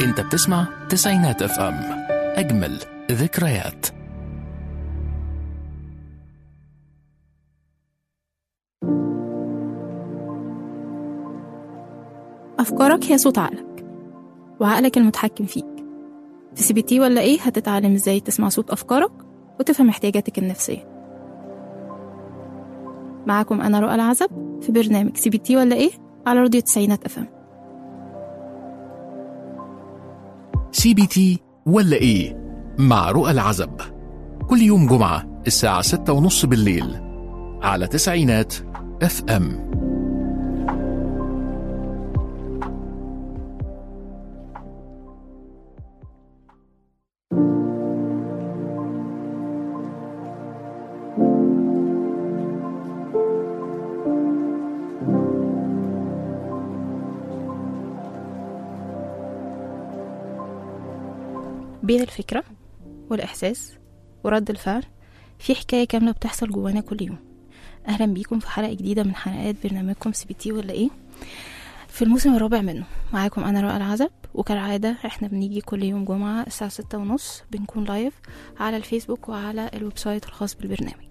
انت بتسمع تسعينات اف ام اجمل ذكريات أفكارك هي صوت عقلك وعقلك المتحكم فيك في سي بي تي ولا إيه هتتعلم إزاي تسمع صوت أفكارك وتفهم احتياجاتك النفسية معاكم أنا رؤى العزب في برنامج سي بي تي ولا إيه على راديو تسعينات أفهم سي بي تي ولا ايه مع رؤى العزب كل يوم جمعة الساعة ستة ونص بالليل على تسعينات اف ام بين الفكرة والإحساس ورد الفعل في حكاية كاملة بتحصل جوانا كل يوم أهلا بيكم في حلقة جديدة من حلقات برنامجكم سي بي تي ولا إيه في الموسم الرابع منه معاكم أنا رؤى العزب وكالعادة احنا بنيجي كل يوم جمعة الساعة ستة ونص بنكون لايف على الفيسبوك وعلى الويب سايت الخاص بالبرنامج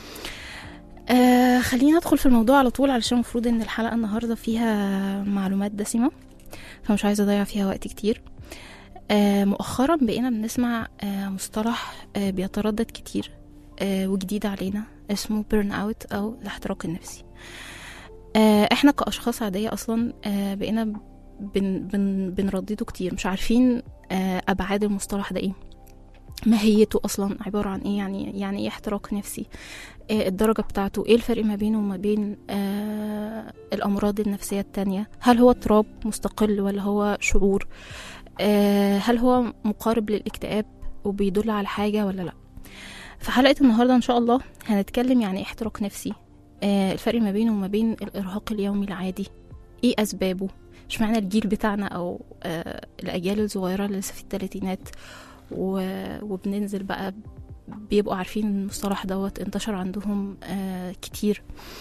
آه خلينا ندخل في الموضوع على طول علشان المفروض ان الحلقة النهاردة فيها معلومات دسمة فمش عايزة أضيع فيها وقت كتير آه مؤخرا بقينا بنسمع آه مصطلح آه بيتردد كتير آه وجديد علينا اسمه بيرن اوت او الاحتراق النفسي آه احنا كاشخاص عاديه اصلا آه بقينا بن بن بنردده كتير مش عارفين آه ابعاد المصطلح ده ايه ماهيته اصلا عباره عن ايه يعني يعني ايه احتراق نفسي آه الدرجه بتاعته ايه الفرق ما بينه وما بين آه الامراض النفسيه التانية هل هو اضطراب مستقل ولا هو شعور آه هل هو مقارب للاكتئاب وبيدل على حاجه ولا لا في حلقه النهارده ان شاء الله هنتكلم يعني ايه احتراق نفسي آه الفرق ما بينه وما بين الارهاق اليومي العادي ايه اسبابه مش معنى الجيل بتاعنا او آه الاجيال الصغيره اللي لسه في الثلاثينات وبننزل بقى بيبقوا عارفين المصطلح دوت انتشر عندهم آه كتير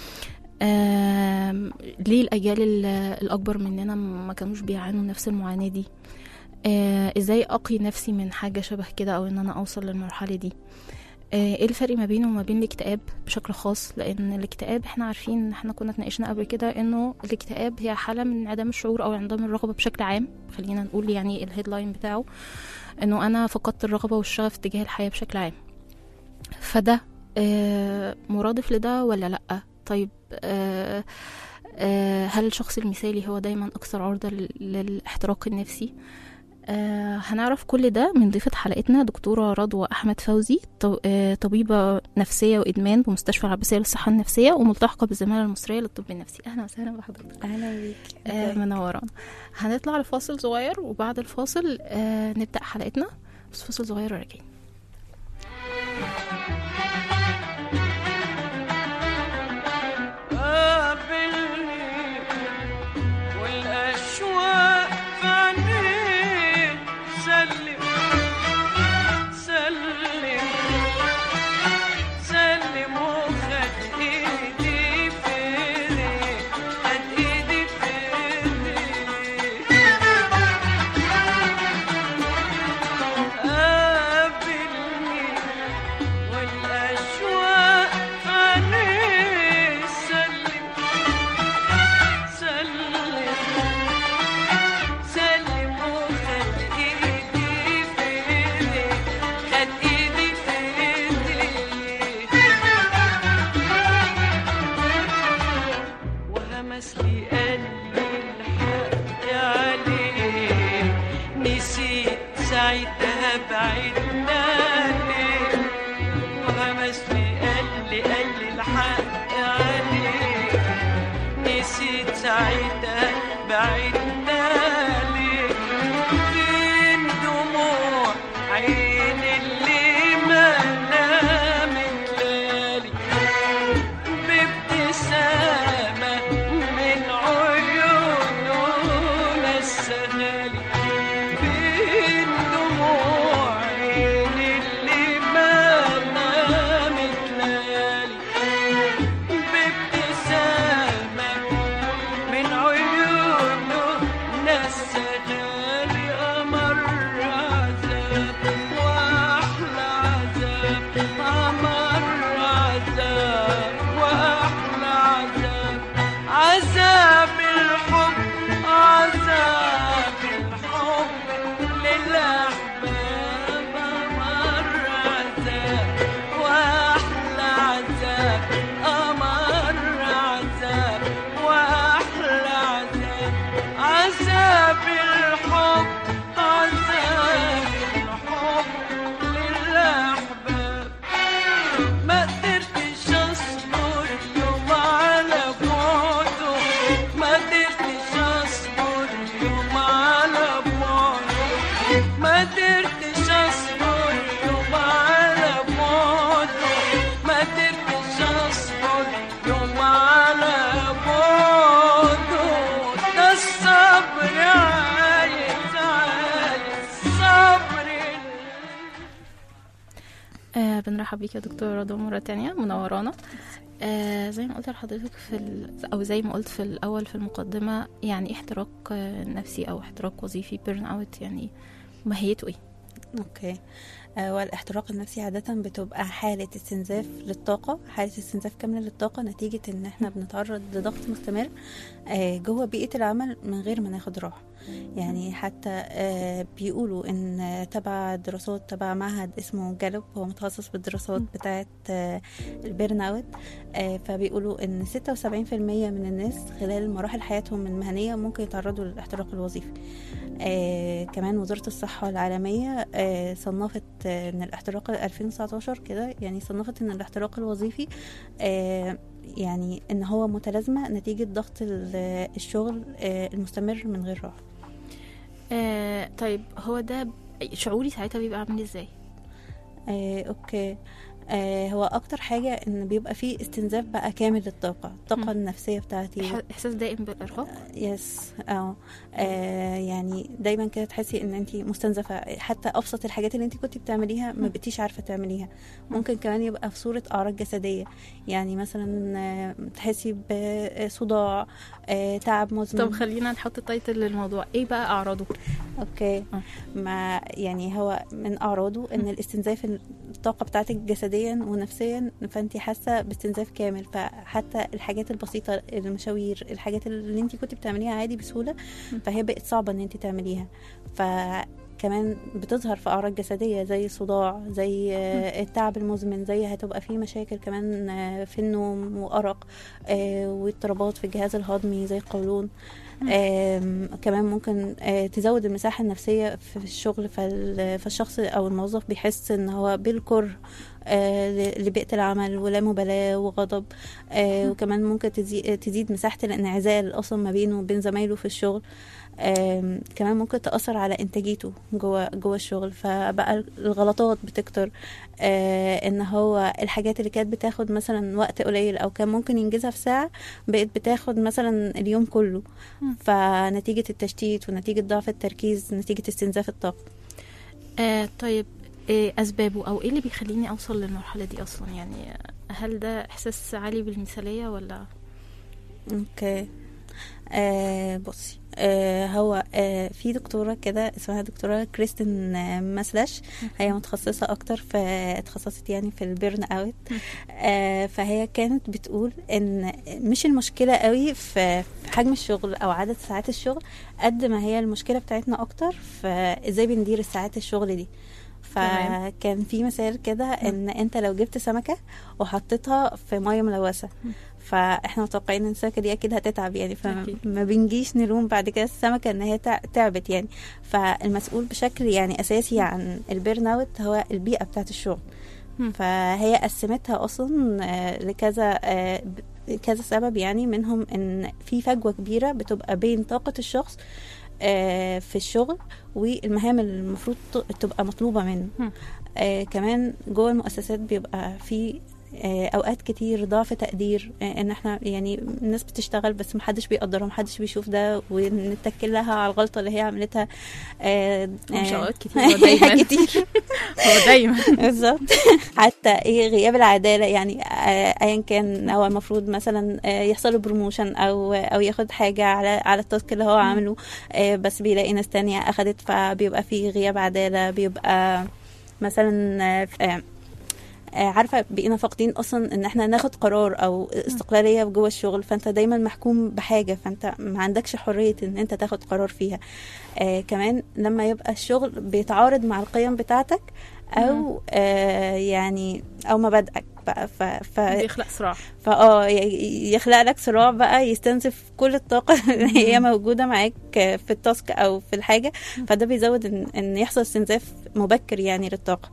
آه ليه الأجيال الأكبر مننا ما كانوش بيعانوا نفس المعاناة دي آه ازاي أقي نفسي من حاجة شبه كده أو إن أنا أوصل للمرحلة دي آه ايه الفرق ما بينه وما بين الاكتئاب بشكل خاص لان الاكتئاب احنا عارفين احنا كنا اتناقشنا قبل كده انه الاكتئاب هي حاله من انعدام الشعور او انعدام الرغبه بشكل عام خلينا نقول يعني الهيدلاين بتاعه انه انا فقدت الرغبه والشغف تجاه الحياه بشكل عام فده آه مرادف لده ولا لا طيب آه آه هل الشخص المثالي هو دايما اكثر عرضه للاحتراق النفسي آه هنعرف كل ده من ضيفة حلقتنا دكتورة رضوى أحمد فوزي طبيبة نفسية وإدمان بمستشفى العباسية للصحة النفسية وملتحقة بالزمالة المصرية للطب النفسي أهلا وسهلا بحضرتك أهلا بيك آه منورانا هنطلع لفاصل صغير وبعد الفاصل آه نبدأ حلقتنا بس فاصل صغير وراجعين بابتسامة من عيونه ما قدرتش اصبر يوم على بعده ما قدرتش اصبر يوم على بعده ما قدرتش اصبر يوم على بعده ده الصبر عايز عايز صبر آه بنرحب بيك يا دكتورة رضوى مرة تانية منورانا آه زي ما قلت لحضرتك في ال... أو زي ما قلت في الأول في المقدمة يعني إيه احتراق آه نفسي أو احتراق وظيفي بيرن أوت يعني ماهيته إيه؟ اوكي آه، والاحتراق النفسي عادة بتبقى حالة استنزاف للطاقة حالة استنزاف كاملة للطاقة نتيجة ان احنا بنتعرض لضغط مستمر آه، جوه بيئة العمل من غير ما ناخد راحة يعني حتى آه، بيقولوا ان تبع دراسات تبع معهد اسمه جالوب هو متخصص بالدراسات بتاعة آه، البيرن اوت آه، فبيقولوا ان 76% من الناس خلال مراحل حياتهم المهنية ممكن يتعرضوا للاحتراق الوظيفي آه كمان وزارة الصحة العالمية آه صنفت آه ان الاحتراق 2019 كده يعني صنفت ان الاحتراق الوظيفي آه يعني ان هو متلازمة نتيجة ضغط ال- الشغل آه المستمر من غير راحة آه طيب هو ده شعوري ساعتها بيبقى عامل ازاي؟ آه اوكي آه هو اكتر حاجة ان بيبقى فيه استنزاف بقى كامل للطاقة الطاقة مم. النفسية بتاعتي إح- احساس دائم بالارهاق يس اه آه، يعني دايما كده تحسي ان انت مستنزفه حتى ابسط الحاجات اللي انت كنت بتعمليها ما بقيتيش عارفه تعمليها ممكن كمان يبقى في صوره اعراض جسديه يعني مثلا آه، تحسي بصداع آه، تعب مزمن طب خلينا نحط تايتل للموضوع ايه بقى اعراضه؟ اوكي آه. ما يعني هو من اعراضه ان الاستنزاف الطاقه بتاعتك جسديا ونفسيا فانت حاسه باستنزاف كامل فحتى الحاجات البسيطه المشاوير الحاجات اللي انت كنت بتعمليها عادي بسهوله فهي بقت صعبه ان انت تعمليها فكمان بتظهر في اعراض جسديه زي صداع زي آه، التعب المزمن زي هتبقى في مشاكل كمان آه، في النوم وارق آه، واضطرابات في الجهاز الهضمي زي القولون آم، كمان ممكن آه، تزود المساحة النفسية في الشغل فال- فالشخص أو الموظف بيحس إن هو بالكره آه، ل- لبيئة العمل ولا مبالاة وغضب آه، وكمان ممكن تزي- تزيد مساحة الانعزال أصلا ما بينه وبين زمايله في الشغل آم، كمان ممكن تأثر على إنتاجيته جوه جوه الشغل فبقى الغلطات بتكتر آه، إن هو الحاجات اللي كانت بتاخد مثلا وقت قليل أو كان ممكن ينجزها في ساعة بقت بتاخد مثلا اليوم كله فنتيجة التشتيت ونتيجة ضعف التركيز نتيجة استنزاف الطاقة آه طيب إيه اسبابه او ايه اللي بيخليني اوصل للمرحله دي اصلا يعني هل ده احساس عالي بالمثاليه ولا اوكي آه بصي آه هو آه في دكتورة كده اسمها دكتورة كريستين آه مسلش هي متخصصة أكتر في اتخصصت يعني في البيرن أوت آه فهي كانت بتقول إن مش المشكلة قوي في في حجم الشغل أو عدد ساعات الشغل قد ما هي المشكلة بتاعتنا أكتر في إزاي بندير الساعات الشغل دي تمام. فكان في مثال كده ان انت لو جبت سمكه وحطيتها في ميه ملوثه فاحنا متوقعين ان السمكه دي اكيد هتتعب يعني أكيد. فما بنجيش نلوم بعد كده السمكه ان هي تع- تعبت يعني فالمسؤول بشكل يعني اساسي عن البيرن اوت هو البيئه بتاعت الشغل مم. فهي قسمتها اصلا آه، لكذا آه، ب- كذا سبب يعني منهم ان في فجوه كبيره بتبقى بين طاقه الشخص آه، في الشغل والمهام اللي المفروض ت- تبقى مطلوبه منه مم. آه كمان جوه المؤسسات بيبقى في آه اوقات كتير ضعف تقدير آه ان احنا يعني الناس بتشتغل بس محدش بيقدرها محدش بيشوف ده ونتكل لها على الغلطه اللي هي عملتها آه هو مش آه، اوقات كتير هو دايما كتير هو دايما بالظبط حتى ايه غياب العداله يعني آه، ايا كان هو المفروض مثلا آه، يحصل له بروموشن او او ياخد حاجه على على التاسك اللي هو عامله آه، بس بيلاقي ناس تانية اخدت فبيبقى في غياب عداله بيبقى مثلا آه، آه، آه، عارفه بقينا فاقدين اصلا ان احنا ناخد قرار او استقلاليه جوه الشغل فانت دايما محكوم بحاجه فانت ما عندكش حريه ان انت تاخد قرار فيها آه كمان لما يبقى الشغل بيتعارض مع القيم بتاعتك او آه يعني او مبادئك بقى ف, ف بيخلق صراع فاه ي- يخلق لك صراع بقى يستنزف كل الطاقة اللي هي موجودة معاك في التاسك أو في الحاجة فده بيزود إن, إن يحصل استنزاف مبكر يعني للطاقة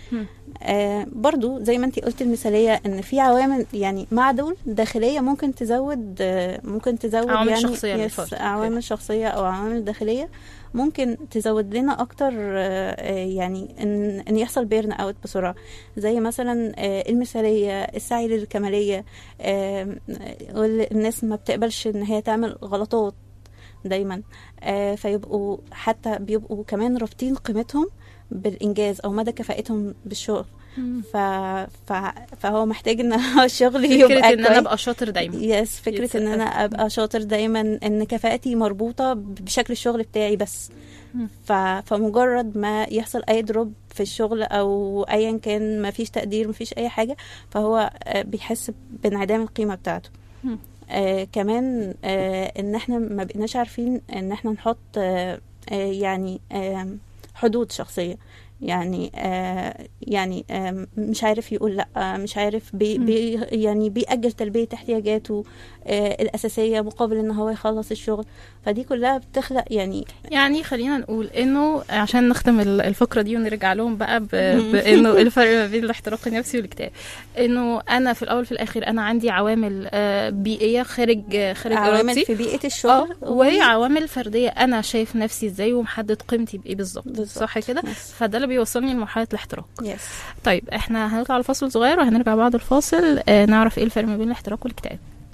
مم. آه برضو زي ما انتي قلت المثاليه ان في عوامل يعني مع دول داخليه ممكن تزود آه ممكن تزود عوامل يعني شخصية يس للفرد. عوامل شخصيه او عوامل داخليه ممكن تزود لنا اكتر آه آه، يعني ان ان يحصل بيرن اوت بسرعه زي مثلا آه المثاليه السعي للكماليه آه الناس ما بتقبلش ان هي تعمل غلطات دايما آه فيبقوا حتى بيبقوا كمان رابطين قيمتهم بالانجاز او مدى كفاءتهم بالشغل ف... ف... فهو محتاج ان هو الشغل يبقى فكره ان انا كويس. ابقى شاطر دايما يس فكرة ان انا يتسقف. ابقى شاطر دايما ان كفاءتي مربوطة بشكل الشغل بتاعي بس مم. ف... فمجرد ما يحصل اي دروب في الشغل او ايا كان ما فيش تقدير ما فيش اي حاجة فهو آه، بيحس بانعدام القيمة بتاعته مم. آه كمان آه ان احنا ما بقيناش عارفين ان احنا نحط آه آه يعني آه حدود شخصية يعني آه يعني آه مش عارف يقول لا آه مش عارف بي مم. بي يعني بيأجل تلبية احتياجاته آه الأساسية مقابل إن هو يخلص الشغل فدي كلها بتخلق يعني يعني خلينا نقول انه عشان نختم ال- الفقره دي ونرجع لهم بقى ب- بانه إيه الفرق ما بين الاحتراق النفسي والاكتئاب انه انا في الاول في الاخر انا عندي عوامل آه، بيئيه خارج آه، خارج عوامل ارادتي في بيئة اه الشغل وهي عوامل فرديه انا شايف نفسي ازاي ومحدد قيمتي بايه بالظبط بالظبط. صح كده يس. فده اللي بيوصلني لمرحله الاحتراق يس طيب احنا هنطلع لفاصل صغير وهنرجع بعد الفاصل آه، نعرف ايه الفرق ما بين الاحتراق والاكتئاب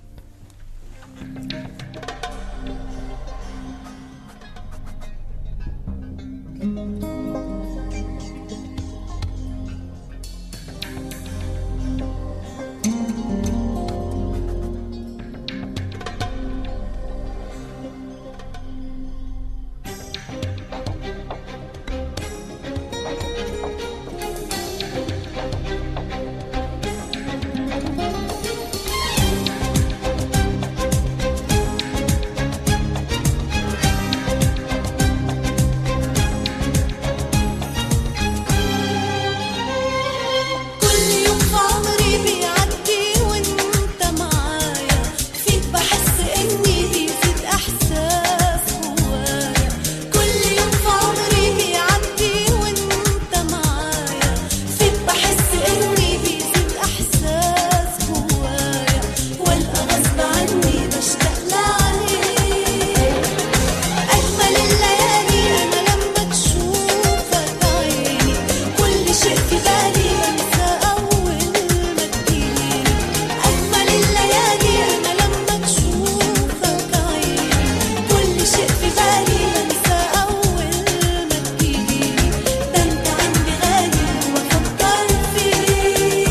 كل يوم في عمري بيعدي وانت معايا فيك بحس اني بيزيد احساس جوايا كل يوم في عمري بيعدي وانت معايا فيك بحس اني بيزيد احساس جوايا والقى غصب عني بشتاق لعينيك أجمل الليالي أنا لما تشوفك عيني كل شيء في بالي بنسى أول ما تجيلي أجمل الليالي أنا لما تشوفك عيني كل شيء في بالي بنسى أول ما تجيلي ده أنت عندي غالي وأفكر فيك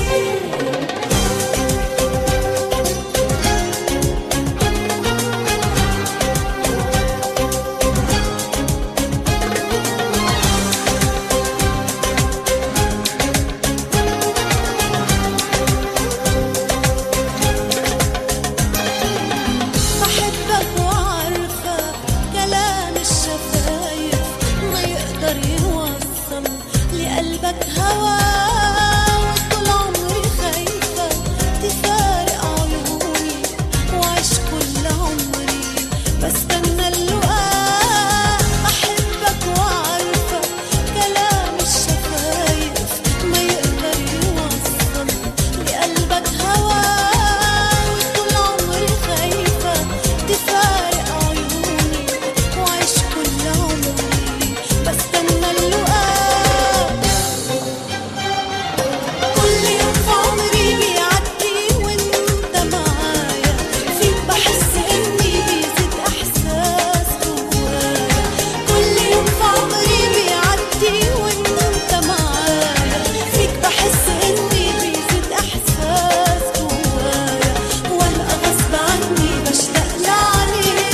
بحبك وعارفة كلام الشفايف ما يقدر يوصل لقلبك هوا وطول عمري خايفة تفارق عيوني وعيش كل عمري بستنى اللقاء بحبك وعارفة كلام الشفايف ما يقدر يوصل لقلبك هوا وطول عمري خايفة تفارق عيوني وعيش كل عمري بستنى اللقاء كل يوم في عمري بيعدي وانت معايا فيك بحس اني بيزيد احساس جوايا كل يوم في عمري بيعدي وانت معايا فيك بحس اني بيزيد احساس جوايا والقى غصب عني بشتاق لعليك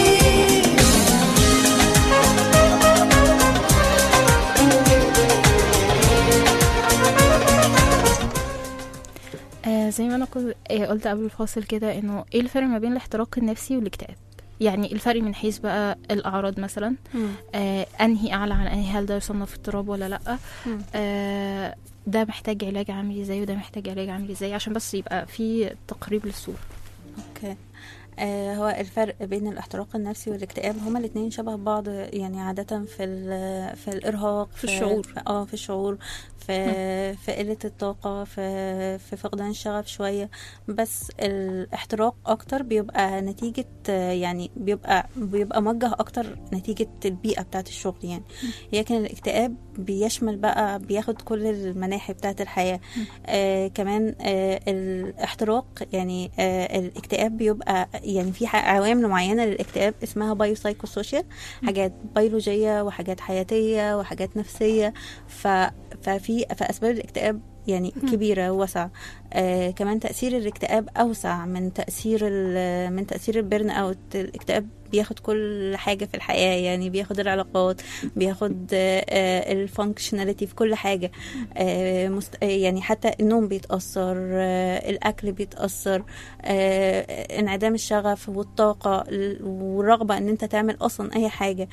آه زي ما انا كنت آه قلت قبل الفاصل كده انه ايه الفرق ما بين الاحتراق النفسي والاكتئاب يعني الفرق من حيث بقى الاعراض مثلا آه انهي اعلى عن انهي هل ده يصنف اضطراب ولا لا مم. آه ده محتاج علاج عامل ازاي وده محتاج علاج عامل ازاي عشان بس يبقى في تقريب للصوره اوكي آه هو الفرق بين الاحتراق النفسي والاكتئاب هما الاثنين شبه بعض يعني عادة في ال- في الإرهاق في الشعور. في اه في الشعور في في قلة الطاقة في في فقدان الشغف شوية بس الاحتراق أكتر بيبقى نتيجة آه، يعني بيبقى بيبقى موجه أكتر نتيجة البيئة بتاعت الشغل يعني لكن الاكتئاب بيشمل بقى بياخد كل المناحي بتاعت الحياة آه كمان آه الاحتراق يعني آه الاكتئاب بيبقى يعني في ح- عوامل معينة للاكتئاب اسمها بايو سايكو سوشيال حاجات بيولوجية وحاجات حياتية وحاجات نفسية ف ففي فأسباب الاكتئاب يعني كبيرة وواسعة آه كمان تأثير الاكتئاب أوسع من تأثير ال- من تأثير البرن أوت الاكتئاب بياخد كل حاجة في الحياة يعني بياخد العلاقات بياخد الفانكشناليتي في كل حاجة آه مست... آه، يعني حتى النوم بيتأثر آه الأكل بيتأثر آه انعدام الشغف والطاقة ال- والرغبة ان انت تعمل اصلا اي حاجة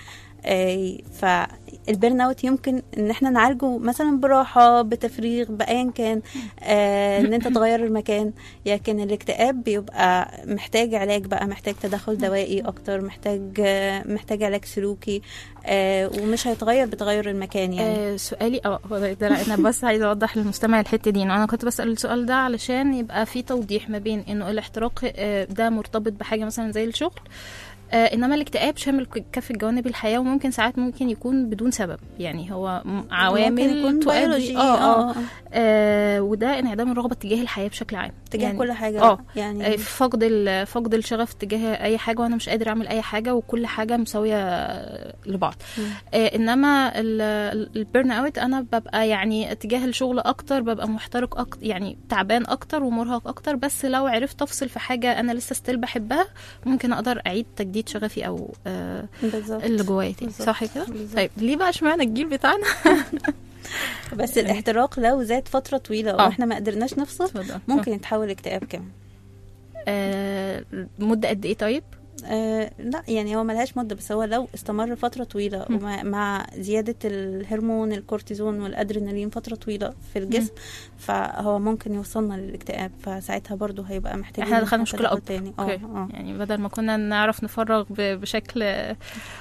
آه فالبيرن اوت يمكن ان احنا نعالجه مثلا براحة بتفريغ بأيا كان آه ان انت تغير المكان لكن الاكتئاب بيبقى محتاج علاج بقى محتاج تدخل دوائي اكتر محتاج آه محتاج علاج سلوكي آه ومش هيتغير بتغير المكان يعني آه سؤالي اه هو ده ده انا بس عايزه اوضح للمستمع الحته دي انه انا كنت بسال السؤال ده علشان يبقى في توضيح ما بين انه الاحتراق آه ده مرتبط بحاجه مثلا زي الشغل آه انما الاكتئاب شامل ك- كافه جوانب الحياه وممكن ساعات ممكن يكون بدون سبب يعني هو م- ممكن عوامل يكون تؤدي بيولوجي اه اه, اه آه وده انعدام الرغبه تجاه الحياه بشكل عام تجاه يعني كل حاجة اه يعني آه، فقد ال- فقد الشغف تجاه اي حاجه وانا مش قادر اعمل اي حاجه وكل حاجه مساويه آه، لبعض مم. آه، انما البيرن اوت انا ببقى يعني اتجاه الشغل اكتر ببقى محترق اكتر يعني تعبان اكتر ومرهق اكتر بس لو عرفت افصل في حاجه انا لسه ستيل بحبها ممكن اقدر اعيد تجديد شغفي او آه، بالظبط اللي جوايا تاني بالظبط. صح كده بالظبط. طيب ليه بقى اشمعنى الجيل بتاعنا بس الاحتراق لو زاد فترة طويلة آه. واحنا ما قدرناش نفصل اتفضل. ممكن يتحول اكتئاب كمان آه، مده قد ايه طيب آه لا يعني هو ملهاش مدة بس هو لو استمر فترة طويلة مم. ومع مع زيادة الهرمون الكورتيزون والأدرينالين فترة طويلة في الجسم فهو ممكن يوصلنا للاكتئاب فساعتها برضو هيبقى محتاجين احنا دخلنا تدخل مشكله اكبر تاني اه أوكي. اه يعني بدل ما كنا نعرف نفرغ ب- بشكل اه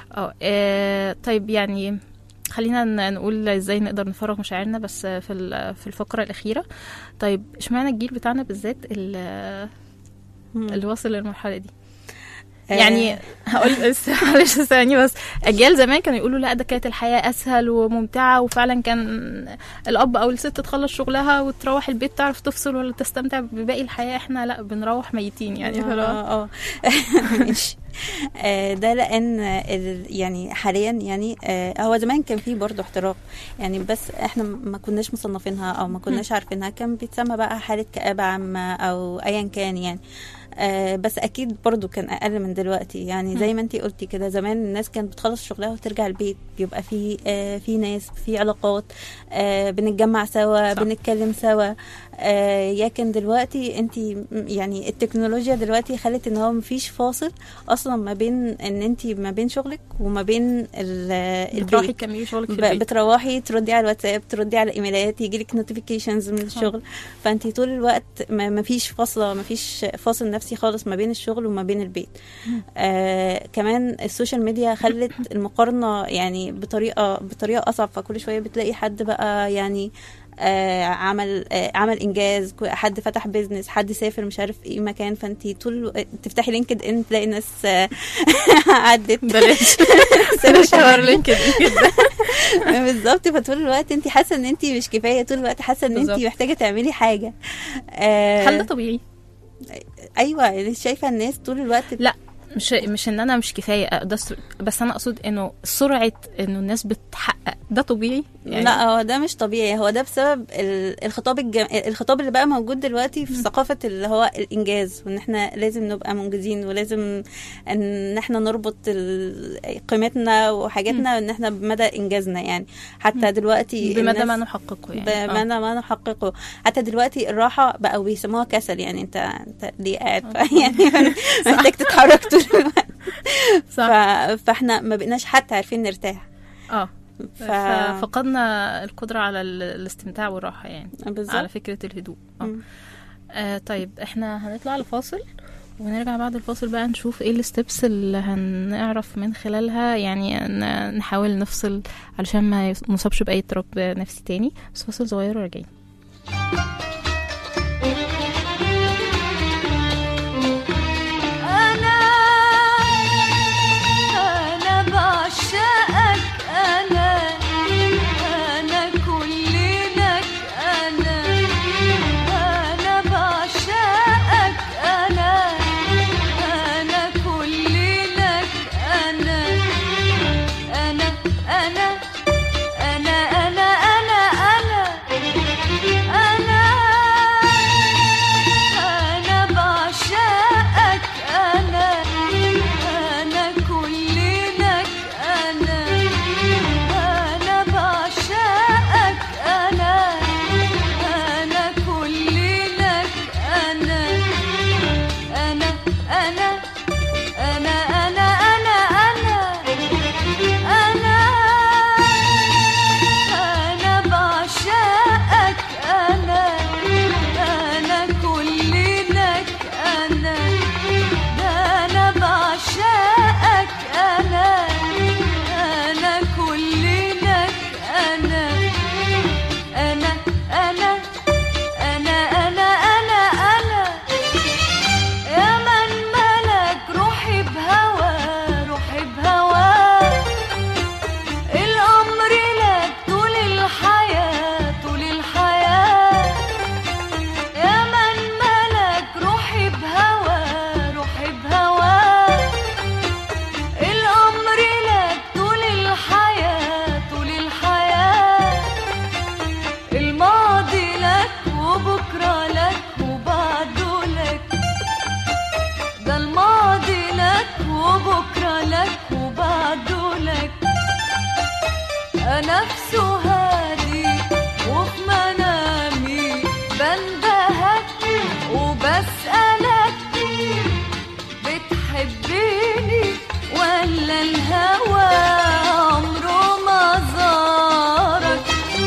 آه، طيب يعني خلينا ن- نقول ازاي نقدر نفرغ مشاعرنا بس في ال- في الفقره الاخيره طيب اشمعنى الجيل بتاعنا بالذات ال- مم. اللي واصل للمرحله دي آه، يعني هقول بس معلش ثانية بس اجيال زمان كانوا يقولوا لا ده كانت الحياه اسهل وممتعه وفعلا كان الاب او الست تخلص شغلها وتروح البيت تعرف تفصل ولا تستمتع بباقي الحياه احنا لا بنروح ميتين يعني فلو اه اه ماشي آه، ده لان ال- يعني حاليا يعني آه، هو زمان كان فيه برضه احتراق يعني بس احنا ما كناش مصنفينها او ما كناش عارفينها كان بيتسمى بقى حاله كآبه عامه او ايا كان يعني آه بس اكيد برضو كان اقل من دلوقتي يعني زي ما انتي قلتي كده زمان الناس كانت بتخلص شغلها وترجع البيت بيبقى في آه في ناس في علاقات آه بنتجمع سوا صح. بنتكلم سوا آه لكن دلوقتي انتي م- يعني التكنولوجيا دلوقتي خلت ان هو مفيش فاصل اصلا ما بين ان انتي ما بين شغلك وما بين ال- بتروحي البيت تكملي شغلك في ب- البيت بتروحي تردي على الواتساب تردي على الايميلات يجيلك نوتيفيكيشنز من الشغل فانت طول الوقت ما ما فيش فاصله ما فيش فاصل نفسي خالص ما بين الشغل وما بين البيت آه كمان السوشيال ميديا خلت المقارنه يعني بطريقه بطريقه اصعب فكل شويه بتلاقي حد بقى يعني آه عمل آه عمل انجاز كو- حد فتح بيزنس حد سافر مش عارف ايه مكان فانت طول الو- تفتحي لينكد ان تلاقي ناس آه عدت بلاش سنة بلاش شهر. حوار لينكد إن جدا بالظبط فطول الوقت انت حاسه ان انت مش كفايه طول الوقت حاسه ان انت بالظبط. محتاجه تعملي حاجه آه هل ده طبيعي؟ ايوه يعني شايفه الناس طول الوقت لا مش مش ان انا مش كفايه ده س- بس انا اقصد انه سرعه انه الناس بتحقق ده طبيعي يعني لا هو ده مش طبيعي هو ده بسبب ال- الخطاب الجم... الخطاب اللي بقى موجود دلوقتي في ثقافة اللي هو الإنجاز وإن إحنا لازم نبقى منجزين ولازم إن إحنا نربط ال- قيمتنا وحاجاتنا إن إحنا بمدى إنجازنا يعني حتى دلوقتي بمدى الناس- ما نحققه يعني آه. بمدى ما نحققه حتى دلوقتي الراحة بقوا بيسموها كسل يعني انت انت ليه قاعد ف- يعني محتاج تتحرك طول الوقت صح ف- فاحنا ما بقيناش حتى عارفين نرتاح اه ف... ففقدنا القدره على ال- الاستمتاع والراحه يعني على بالظبط فكره الهدوء آه. مم. آه طيب احنا هنطلع لفاصل ونرجع بعد الفاصل بقى نشوف ايه الستبس اللي هنعرف من خلالها يعني ن- نحاول نفصل علشان ما يص- نصابش بأي اضطراب نفسي تاني بس فاصل صغير وراجعين أنا أنا بعشقك أنا أنا كل لك أنا أنا بعشقك أنا أنا كل لك أنا أنا أنا أنا أنا أنا أنا أنا أنا بعشقك أنا أنا كل لك أنا أنا بعشقك أنا أنا كل لك أنا أنا أنا أنا أنا أنا أنا أنا أنا بعشقك أنا أنا كل لك أنا ده أنا بعشقك أنا أنا كل لك أنا أنا أنا أنا أنا أنا أنا يا من ملك روحي بهوى روحي بهوى الأمر لك طول الحياة طول الحياة يا من ملك روحي بهوى روحي بهوى الأمر لك طول الحياة طول الحياة الماضي لك وبكرة لك وبعده لك ده الماضي لك وبكرة لك وبعده لك نفسه هادي وفي منامي بندهك وبسألك بتحبيني ولا الهوى عمره ما زارك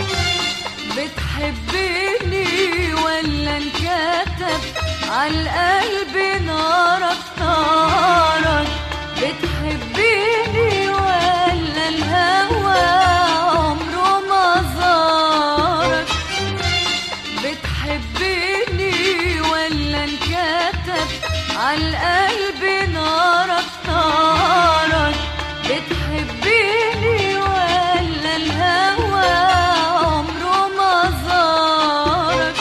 بتحبيني ولا انكتب عالقلب نارك نارك بتحبيني ولا الهوى عمره ما زارك بتحبيني ولا انكتب عالقلب نارك نارك بتحبيني ولا الهوى عمره ما زارك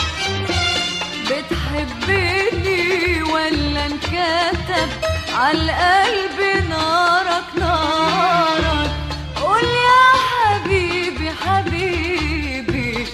بتحبيني ولا انكتب عالقلب نارك نارك قول يا حبيبي حبيبي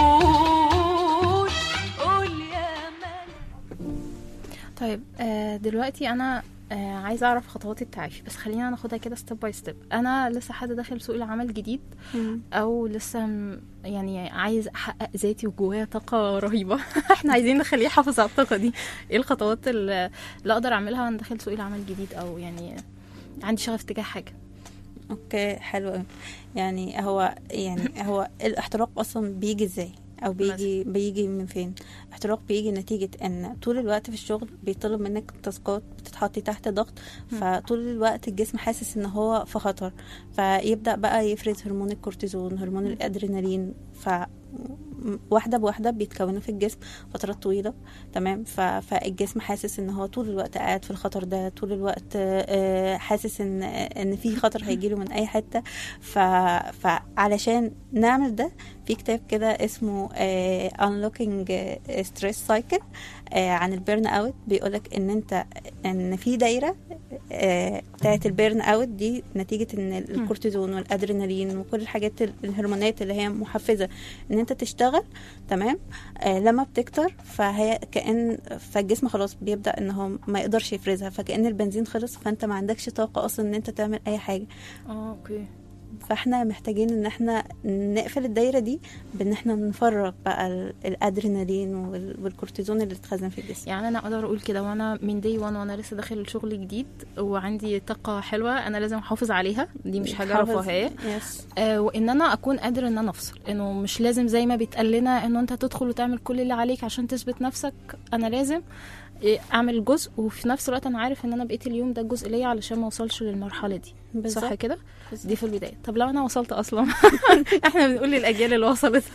قول قول يا ملك طيب آه دلوقتي انا آه عايزه اعرف خطوات التعافي بس خلينا ناخدها كده ستيب باي ستيب انا لسه حد داخل سوق العمل جديد او لسه م- يعني عايز احقق ذاتي وجوايا طاقه رهيبه احنا عايزين نخليه يحافظ على الطاقه دي ايه الخطوات اللي اللي اقدر اعملها وانا داخل سوق العمل الجديد او يعني عندي شغف تجاه حاجه اوكي حلو قوي يعني هو يعني هو الاحتراق اصلا بيجي ازاي او بيجي بيجي من فين الاحتراق بيجي نتيجة ان طول الوقت في الشغل بيطلب منك تاسكات بتتحطي تحت ضغط فطول الوقت الجسم حاسس ان هو في خطر فيبدأ بقى يفرز هرمون الكورتيزون هرمون الادرينالين ف واحده بواحده بيتكونوا في الجسم فترات طويله تمام ف... فالجسم حاسس ان هو طول الوقت قاعد في الخطر ده طول الوقت آه، حاسس ان ان في خطر هيجيله من اي حته ف... فعلشان نعمل ده في كتاب كده اسمه آه، Unlocking Stress Cycle آه، عن البيرن اوت بيقولك ان انت ان في دايره آه، بتاعت البيرن اوت دي نتيجه ان الكورتيزون والادرينالين وكل الحاجات ال- الهرمونات اللي هي محفزه ان انت تشتغل تمام آه لما بتكتر فهي كان فالجسم خلاص بيبدا ان هو ما يقدرش يفرزها فكان البنزين خلص فانت ما عندكش طاقه اصلا ان انت تعمل اي حاجه اه اوكي فاحنا محتاجين ان احنا نقفل الدايره دي بان احنا نفرغ بقى ال- الادرينالين وال- والكورتيزون اللي اتخزن في الجسم يعني انا اقدر اقول كده وانا من دي وان وانا لسه داخل الشغل جديد وعندي طاقه حلوه انا لازم احافظ عليها دي مش حاجه حافظ- رفاهيه يس آه وان انا اكون قادر ان انا افصل انه مش لازم زي ما بيتقال لنا انه انت تدخل وتعمل كل اللي عليك عشان تثبت نفسك انا لازم إيه، اعمل جزء وفي نفس الوقت انا عارف ان انا بقيت اليوم ده جزء ليا علشان ما اوصلش للمرحله دي صح بالظبط. كده دي في البدايه طب لو انا وصلت اصلا احنا بنقول للاجيال اللي وصلت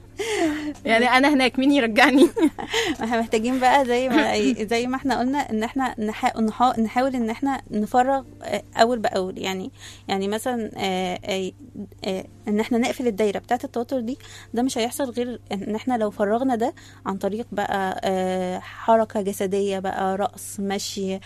يعني انا هناك مين يرجعني احنا محتاجين بقى زي ما زي ما احنا قلنا ان احنا نحا- نحا- نحاول ان احنا نفرغ آه، اول باول يعني يعني مثلا آه، آه، آه، ان احنا نقفل الدايره بتاعه التوتر دي ده مش هيحصل غير ان احنا لو فرغنا ده عن طريق بقى آه، حركه جسديه بقى رقص مشي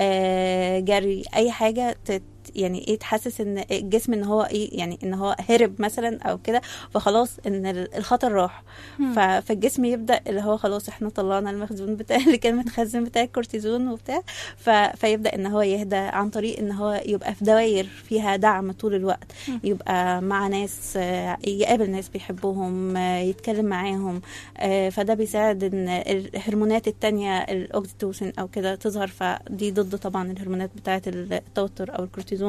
آه، جري اي حاجه تت يعني ايه تحسس ان الجسم ان هو ايه يعني ان هو هرب مثلا او كده فخلاص ان ال- الخطر راح ف- فالجسم يبدا اللي هو خلاص احنا طلعنا المخزون بتاع اللي كان متخزن بتاع الكورتيزون وبتاع ف... فيبدا ان هو يهدى عن طريق ان هو يبقى في دوائر فيها دعم طول الوقت يبقى مع ناس آه، يقابل ناس بيحبوهم آه، يتكلم معاهم آه، فده بيساعد ان الهرمونات التانية الاوكسيتوسين او كده تظهر فدي ضد طبعا الهرمونات بتاعه التوتر او الكورتيزون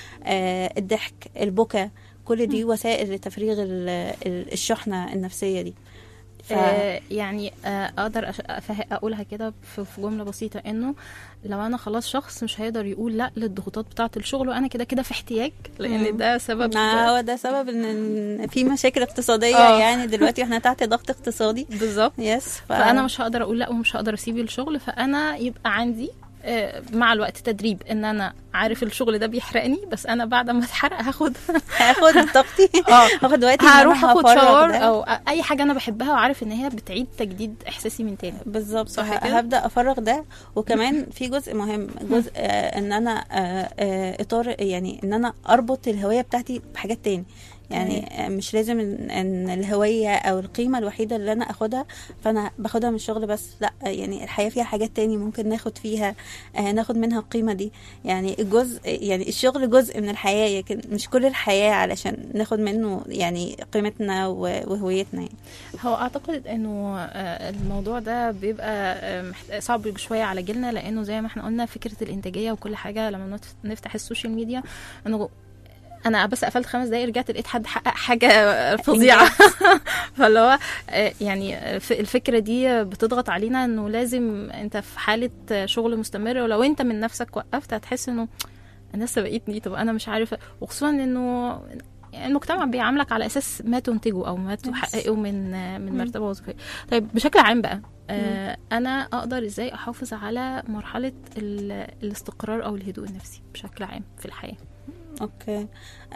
آه، الضحك البكا كل دي وسائل لتفريغ ال- ال- الشحنه النفسيه دي ف... آه، يعني آه، اقدر أش- أفه- اقولها كده في في جمله بسيطه انه لو انا خلاص شخص مش هيقدر يقول لا للضغوطات بتاعه الشغل وانا كده كده في احتياج لان مم. ده سبب ما هو ده سبب ان إن في مشاكل اقتصاديه آه. يعني دلوقتي احنا تحت ضغط اقتصادي بالظبط يس ف... فانا مش هقدر اقول لا ومش هقدر اسيب الشغل فانا يبقى عندي آه، مع الوقت تدريب ان انا عارف الشغل ده بيحرقني بس انا بعد ما اتحرق هاخد هاخد طاقتي اه هاخد وقتي إن أنا هروح اخد هفرغ شاور ده. او اي حاجه انا بحبها وعارف ان هي بتعيد تجديد احساسي من تاني بالظبط صح ه- كده؟ هبدا افرغ ده وكمان في جزء مهم جزء آه ان انا آه آه اطار يعني ان انا اربط الهويه بتاعتي بحاجات تاني يعني آه، مش لازم ان إن الهويه او القيمه الوحيده اللي انا اخدها فانا باخدها من الشغل بس لا يعني الحياه فيها حاجات تاني ممكن ناخد فيها آه ناخد منها القيمه دي يعني الجزء يعني الشغل جزء من الحياه لكن مش كل الحياه علشان ناخد منه يعني قيمتنا و- وهويتنا يعني. هو اعتقد انه آه، الموضوع ده بيبقى آه، محت- صعب شويه على جيلنا لانه زي ما احنا قلنا فكره الانتاجيه وكل حاجه لما نف- نفتح السوشيال ميديا انه انا بس قفلت خمس دقايق رجعت لقيت حد حقق حاجه فظيعه فاللي هو آه، يعني آه، ف- الفكره دي بتضغط علينا انه لازم انت في حاله آه، شغل مستمر ولو انت من نفسك وقفت هتحس انه الناس سبقتني طب انا مش عارفه وخصوصا انه المجتمع بيعاملك على اساس ما تنتجه او ما تحققه من من مرتبه وظيفيه طيب بشكل عام بقى آه انا اقدر ازاي احافظ على مرحله ال- الاستقرار او الهدوء النفسي بشكل عام في الحياه اوكي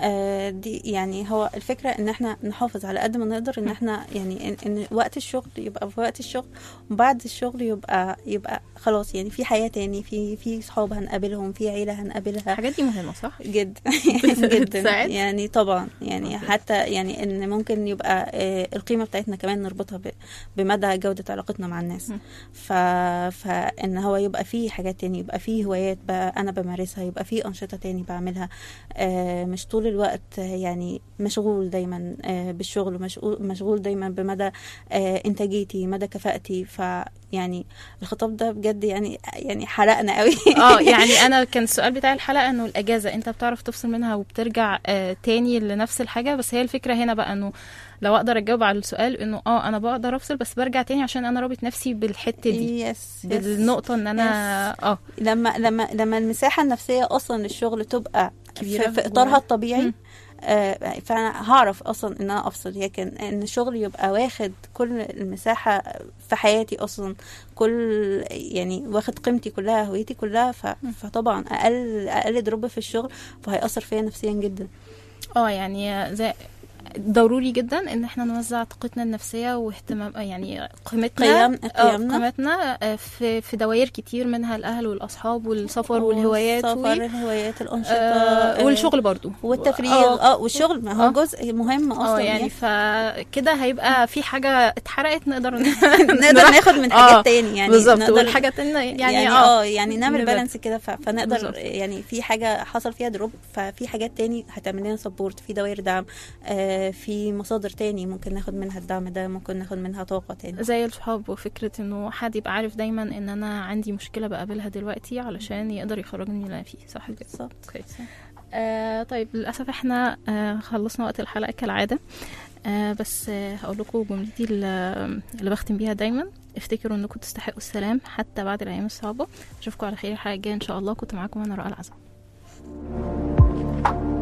آه دي يعني هو الفكره ان احنا نحافظ على قد ما نقدر ان احنا يعني ان, إن وقت الشغل يبقى في وقت الشغل وبعد الشغل يبقى يبقى خلاص يعني في حياه تاني في في صحاب هنقابلهم في عيله هنقابلها الحاجات دي مهمه صح جدا جدا بتساعد؟ يعني طبعا يعني حتى يعني ان ممكن يبقى آه، القيمه بتاعتنا كمان نربطها ب- بمدى جوده علاقتنا مع الناس م. ف فان هو يبقى فيه حاجات تاني يبقى فيه هوايات بقى انا بمارسها يبقى فيه انشطه تاني بعملها آه، مش طول الوقت آه، يعني مشغول دايما آه، بالشغل ومشغول مشغول دايما بمدى آه، انتاجيتي مدى كفاءتي فيعني الخطاب ده بجد يعني يعني حرقنا قوي اه يعني انا كان السؤال بتاع الحلقه انه الاجازه انت بتعرف تفصل منها وبترجع آه تاني لنفس الحاجه بس هي الفكره هنا بقى انه لو اقدر اجاوب على السؤال انه اه انا بقدر افصل بس برجع تاني عشان انا رابط نفسي بالحته دي يس يس. بالنقطه ان انا اه لما لما لما المساحه النفسيه اصلا للشغل تبقى كبيرة في, في جواها. اطارها الطبيعي مم. آه فانا هعرف اصلا ان انا افصل لكن ان شغلي يبقى واخد كل المساحه في حياتي اصلا كل يعني واخد قيمتي كلها هويتي كلها ف فطبعا اقل اقل دروب في الشغل فهيأثر فيا نفسيا جدا اه يعني زي ضروري جدا ان احنا نوزع طاقتنا النفسيه واهتمام يعني قيمتنا قيم آه، قيمنا قيمتنا آه، في في دوائر كتير منها الاهل والاصحاب والسفر والهوايات السفر و- الهوايات الانشطه آه، آه، والشغل برضو والتفريغ اه اه والشغل ما هو آه. جزء مهم اه اصلا يعني فكده هيبقى في حاجه اتحرقت نقدر نقدر نروح- ناخد من آه، حاجات تاني يعني بالظبط نقدر- والحاجه التانية يعني, يعني اه اه يعني نعمل نبقى- بالانس كده ف- فنقدر بالظبط. يعني في حاجه حصل فيها دروب ففي حاجات تاني هتعمل لنا سبورت في دوائر دعم آه في مصادر تاني ممكن ناخد منها الدعم ده ممكن ناخد منها طاقه تاني زي الصحاب وفكره انه حد يبقى عارف دايما ان انا عندي مشكله بقابلها دلوقتي علشان يقدر يخرجني من اللي انا فيه صح كده بالظبط اوكي آه طيب للاسف احنا آه خلصنا وقت الحلقه كالعاده آه بس آه هقول لكم جملتي اللي اللي بختم بيها دايما افتكروا انكم تستحقوا السلام حتى بعد الايام الصعبه اشوفكم على خير الحلقه الجايه ان شاء الله كنت معاكم انا رؤى العزم